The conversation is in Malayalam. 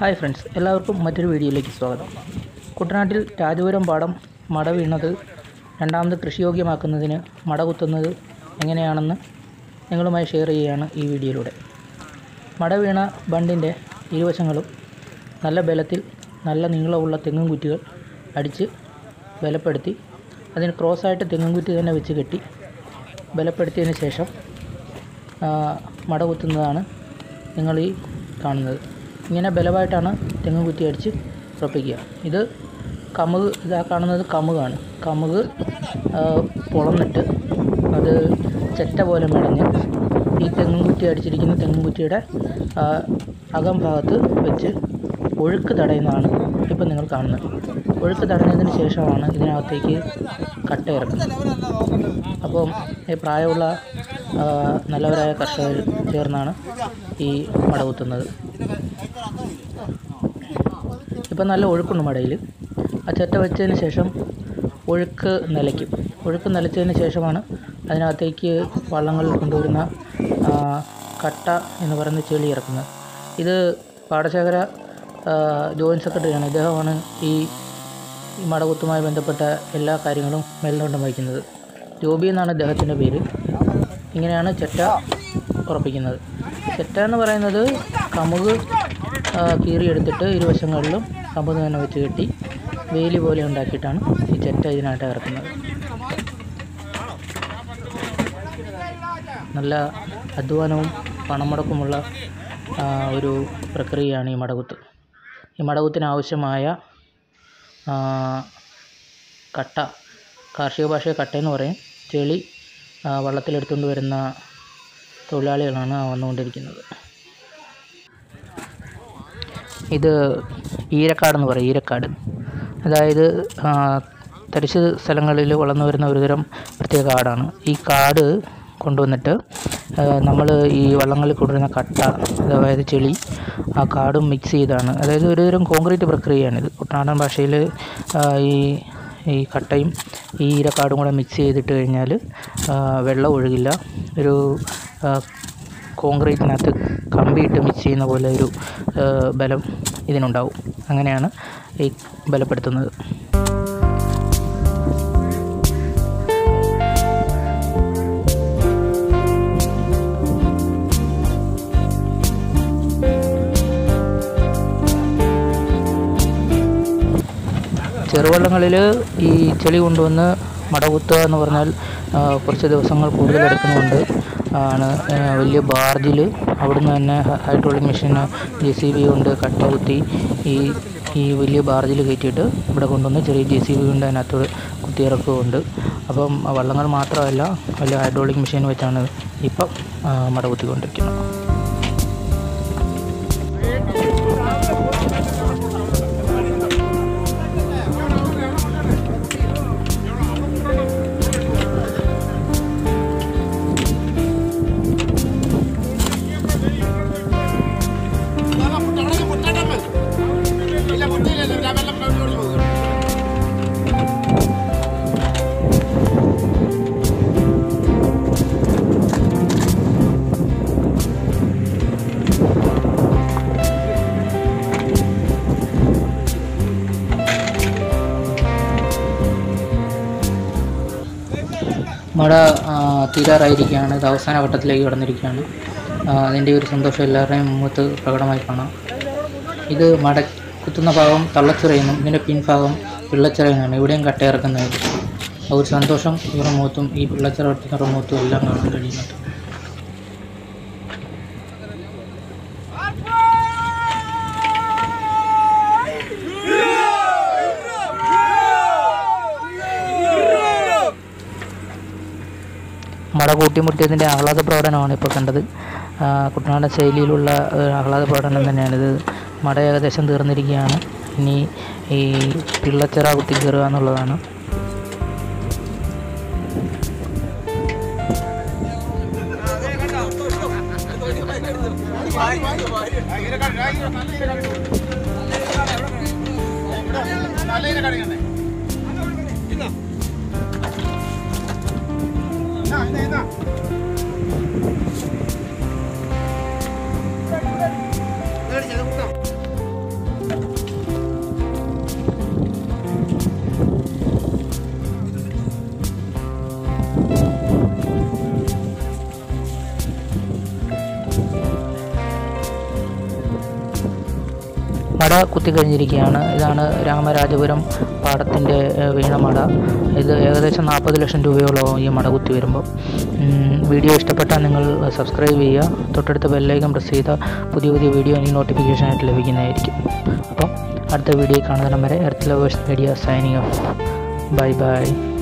ഹായ് ഫ്രണ്ട്സ് എല്ലാവർക്കും മറ്റൊരു വീഡിയോയിലേക്ക് സ്വാഗതം കുട്ടനാട്ടിൽ രാജപുരം പാടം മട വീണത് രണ്ടാമത് കൃഷിയോഗ്യമാക്കുന്നതിന് മട കുത്തുന്നത് എങ്ങനെയാണെന്ന് നിങ്ങളുമായി ഷെയർ ചെയ്യുകയാണ് ഈ വീഡിയോയിലൂടെ മട വീണ ബണ്ടിൻ്റെ ഇരുവശങ്ങളും നല്ല ബലത്തിൽ നല്ല നീളമുള്ള തെങ്ങും കുറ്റികൾ അടിച്ച് ബലപ്പെടുത്തി അതിന് ക്രോസായിട്ട് തെങ്ങും കുറ്റി തന്നെ വെച്ച് കെട്ടി ബലപ്പെടുത്തിയതിന് ശേഷം ആ, മട കുത്തുന്നതാണ് നിങ്ങൾ ഈ കാണുന്നത് ഇങ്ങനെ ബലമായിട്ടാണ് തെങ്ങ് കുറ്റി അടിച്ച് ഉറപ്പിക്കുക ഇത് കമുക് ഇതാ കാണുന്നത് കമുകാണ് കമുക് ആ, പൊളന്നിട്ട് അത് ചെറ്റ പോലെ മെടഞ്ഞ് ഈ തെങ്ങും കുറ്റി അടിച്ചിരിക്കുന്ന തെങ്ങും കുറ്റിയുടെ ആ, അകം ഭാഗത്ത് വെച്ച് ഒഴുക്ക് തടയുന്നതാണ് ഇപ്പം നിങ്ങൾ കാണുന്നത് ഒഴുക്ക് തടഞ്ഞതിന് ശേഷമാണ് ഇതിനകത്തേക്ക് കട്ട ഇറക്കുന്നത് അപ്പം ഈ പ്രായമുള്ള ആ, നല്ലവരായ കർഷകർ ചേർന്നാണ് ഈ മട കുത്തുന്നത് ഇപ്പം നല്ല ഒഴുക്കുണ്ട് മടയിൽ ആ ചെറ്റ വെച്ചതിന് ശേഷം ഒഴുക്ക് നിലയ്ക്കും ഒഴുക്ക് നിലച്ചതിന് ശേഷമാണ് അതിനകത്തേക്ക് വള്ളങ്ങളിൽ കൊണ്ടുവരുന്ന ആ, കട്ട എന്ന് പറയുന്ന ചെളി ഇറക്കുന്നത് ഇത് പാടശേഖര ആ, ജോയിൻറ്റ് സെക്രട്ടറിയാണ് ഇദ്ദേഹമാണ് ഈ ഈ മടകുത്തുമായി ബന്ധപ്പെട്ട എല്ലാ കാര്യങ്ങളും മേൽനോട്ടം വഹിക്കുന്നത് ജോബി എന്നാണ് ഇദ്ദേഹത്തിൻ്റെ പേര് ഇങ്ങനെയാണ് ചെറ്റ ഉറപ്പിക്കുന്നത് ചെറ്റ എന്ന് പറയുന്നത് കമുക് ആ, കീറിയെടുത്തിട്ട് ഇരുവശങ്ങളിലും കമ്പ് തന്നെ വെച്ച് കെട്ടി വേലി പോലെ ഉണ്ടാക്കിയിട്ടാണ് ഈ ചെറ്റ ഇതിനായിട്ട് ഇറക്കുന്നത് നല്ല അധ്വാനവും പണം മുടക്കുമുള്ള ആ, ഒരു പ്രക്രിയയാണ് ഈ മടകുത്ത് ഈ മടകുത്തിന് ആവശ്യമായ ആ, കട്ട കാർഷിക ഭാഷയിൽ കട്ടയെന്ന് പറയും ചെളി ആ, വള്ളത്തിലെടുത്തുകൊണ്ട് വരുന്ന തൊഴിലാളികളാണ് ആ വന്നുകൊണ്ടിരിക്കുന്നത് ഇത് ഈരക്കാടെന്ന് പറയും ഈരക്കാട് അതായത് ആ, തരിശ് സ്ഥലങ്ങളിൽ വളർന്നു വരുന്ന ഒരുതരം പ്രത്യേക കാടാണ് ഈ കാട് കൊണ്ടുവന്നിട്ട് നമ്മൾ ഈ വള്ളങ്ങളിൽ കൊണ്ടുവരുന്ന കട്ട അതായത് ചെളി ആ കാടും മിക്സ് ചെയ്താണ് അതായത് ഒരുതരം കോൺക്രീറ്റ് പ്രക്രിയയാണിത് കുട്ടനാടൻ ഭാഷയിൽ ഈ ഈ കട്ടയും ഈ ഈരക്കാടും കൂടെ മിക്സ് ചെയ്തിട്ട് കഴിഞ്ഞാൽ വെള്ളം ഒഴുകില്ല ഒരു ആ, കോൺക്രീറ്റിനകത്ത് കമ്പിയിട്ട് മിക്സ് ചെയ്യുന്ന പോലെ ഒരു ആ, ബലം ഇതിനുണ്ടാവും അങ്ങനെയാണ് ഈ ബലപ്പെടുത്തുന്നത് ചെറുവള്ളങ്ങളിൽ ഈ ചെളി കൊണ്ടുവന്ന് മടകുത്തുക എന്ന് പറഞ്ഞാൽ ആ, കുറച്ച് ദിവസങ്ങൾ കൂടുതൽ എടുക്കുന്നുണ്ട് ആണ് ആ, വലിയ ബാർജിൽ അവിടുന്ന് തന്നെ hydraulic machine J C B കൊണ്ട് കട്ട കുത്തി ഈ ഈ വലിയ ബാർജിൽ കയറ്റിയിട്ട് ഇവിടെ കൊണ്ടുവന്ന് ചെറിയ ജെ സി ബി കൊണ്ട് അതിനകത്ത് കുത്തിയിറക്കുന്നുണ്ട് അപ്പം ആ വള്ളങ്ങൾ മാത്രമല്ല വലിയ ഹൈഡ്രോളിക് മെഷീൻ വെച്ചാണ് ഇപ്പം ആ, മട കുത്തിക്കൊണ്ടിരിക്കുന്നത് മഴ ആ, തീരാറായിരിക്കുകയാണ് ഇത് അവസാന ഘട്ടത്തിലേക്ക് കടന്നിരിക്കുകയാണ് ആ, അതിൻ്റെ ഒരു സന്തോഷം എല്ലാവരുടെയും മുഖത്ത് പ്രകടമായി കാണാം ഇത് മട കുത്തുന്ന ഭാഗം തള്ളച്ചിറയെന്നും ഇതിൻ്റെ പിൻഭാഗം പിള്ളച്ചിറയെന്നാണ് ഇവിടെയും കട്ടയിറക്കുന്നത് ആ ഒരു സന്തോഷം ഇവരുടെ മുഖത്തും ഈ പിള്ളച്ചിറ വെട്ടുന്നവരുടെ മുഖത്തും എല്ലാം കാണാൻ കഴിയുന്നുണ്ട് മട കൂട്ടിമുട്ടിയതിൻ്റെ ആഹ്ലാദ പ്രകടനമാണ് ഇപ്പോൾ കണ്ടത് ആ, കുട്ടനാടൻ ശൈലിയിലുള്ള ഒരു ആഹ്ലാദ പ്രകടനം തന്നെയാണിത് മട ഏകദേശം തീർന്നിരിക്കുകയാണ് ഇനി ഈ പിള്ളച്ചിറ കുത്തിക്കയറുക എന്നുള്ളതാണ് മട കുത്തിക്കഴിഞ്ഞിരിക്കുകയാണ് ഇതാണ് രാമരാജപുരം പാടത്തിൻ്റെ ഏഹ്, വീണ മട ഇത് ഏകദേശം നാൽപ്പത് ലക്ഷം രൂപയോളമാവും ഈ മട കുത്തി വരുമ്പോൾ ഉം, വീഡിയോ ഇഷ്ടപ്പെട്ടാൽ നിങ്ങൾ സബ്സ്ക്രൈബ് ചെയ്യുക തൊട്ടടുത്ത ബെല്ലൈക്കൻ പ്രസ് ചെയ്താൽ പുതിയ പുതിയ വീഡിയോ എനിക്ക് നോട്ടിഫിക്കേഷൻ ആയിട്ട് ലഭിക്കുന്നതായിരിക്കും അപ്പം അടുത്ത വീഡിയോ കാണുന്നതിനും വരെ earth lovers media signing off bye by